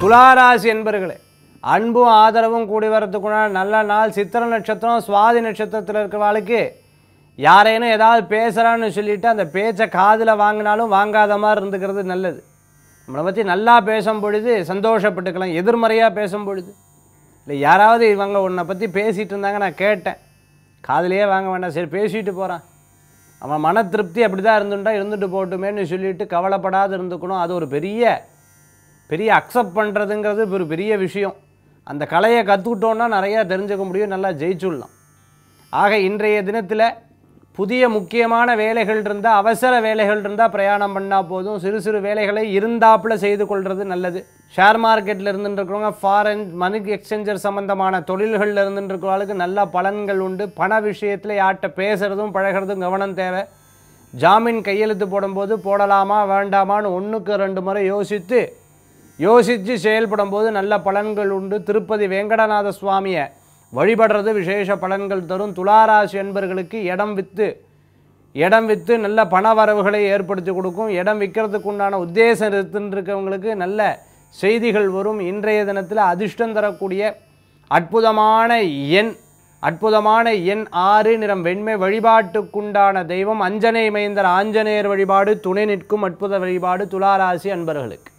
துளாராசி என்பர்களே அன்பும் ஆதரவும் கூடி வரத்துக்குண்டான நல்ல நாள் சித்திர நட்சத்திரம் சுவாதி நட்சத்திரத்தில் இருக்கிறவாளுக்கு யாரேனும் ஏதாவது பேசுகிறான்னு சொல்லிட்டு அந்த பேச்சை காதில் வாங்கினாலும் வாங்காத மாதிரி இருந்துக்கிறது நல்லது நம்மளை பற்றி நல்லா பேசும் பொழுது சந்தோஷப்பட்டுக்கலாம் எதிர்மறையாக பேசும் பொழுது இல்லை யாராவது இவங்க உன்னை பற்றி பேசிகிட்டு இருந்தாங்க நான் கேட்டேன் காதுலயே வாங்க வேண்டாம் சரி பேசிட்டு போகிறான் அவன் மன திருப்தி அப்படி தான் இருந்துட்டா இருந்துட்டு போட்டுமேன்னு சொல்லிட்டு கவலைப்படாது இருந்துக்கணும் அது ஒரு பெரிய பெரிய அக்செப்ட் பண்ணுறதுங்கிறது ஒரு பெரிய விஷயம் அந்த கலையை கற்றுக்கிட்டோன்னா நிறையா தெரிஞ்சுக்க முடியும் நல்லா ஜெயிச்சுடலாம் ஆக இன்றைய தினத்தில் புதிய முக்கியமான வேலைகள் இருந்தால் அவசர வேலைகள் இருந்தால் பிரயாணம் பண்ணால் போதும் சிறு சிறு வேலைகளை இருந்தாப்புல செய்து கொள்வது நல்லது ஷேர் மார்க்கெட்டில் இருந்துட்டு இருக்கிறவங்க ஃபாரின் மணி எக்ஸ்சேஞ்சர் சம்பந்தமான தொழில்களில் இருந்துட்டு இருக்கிறவங்களுக்கு நல்ல பலன்கள் உண்டு பண விஷயத்தில் யார்கிட்ட பேசுகிறதும் பழகிறதும் கவனம் தேவை ஜாமீன் கையெழுத்து போடும்போது போடலாமா வேண்டாமான்னு ஒன்றுக்கு ரெண்டு முறை யோசித்து யோசித்து செயல்படும் போது நல்ல பலன்கள் உண்டு திருப்பதி வேங்கடநாத சுவாமியை வழிபடுறது விசேஷ பலன்கள் தரும் துளாராசி என்பர்களுக்கு இடம் விற்று இடம் விற்று நல்ல பண வரவுகளை ஏற்படுத்தி கொடுக்கும் இடம் விற்கிறதுக்கு உண்டான உத்தேசம் இருக்கவங்களுக்கு நல்ல செய்திகள் வரும் இன்றைய தினத்தில் அதிர்ஷ்டம் தரக்கூடிய அற்புதமான எண் அற்புதமான எண் ஆறு நிறம் வெண்மை வழிபாட்டுக்குண்டான தெய்வம் அஞ்சனை மைந்தர் ஆஞ்சநேயர் வழிபாடு துணை நிற்கும் அற்புத வழிபாடு துளாராசி அன்பர்களுக்கு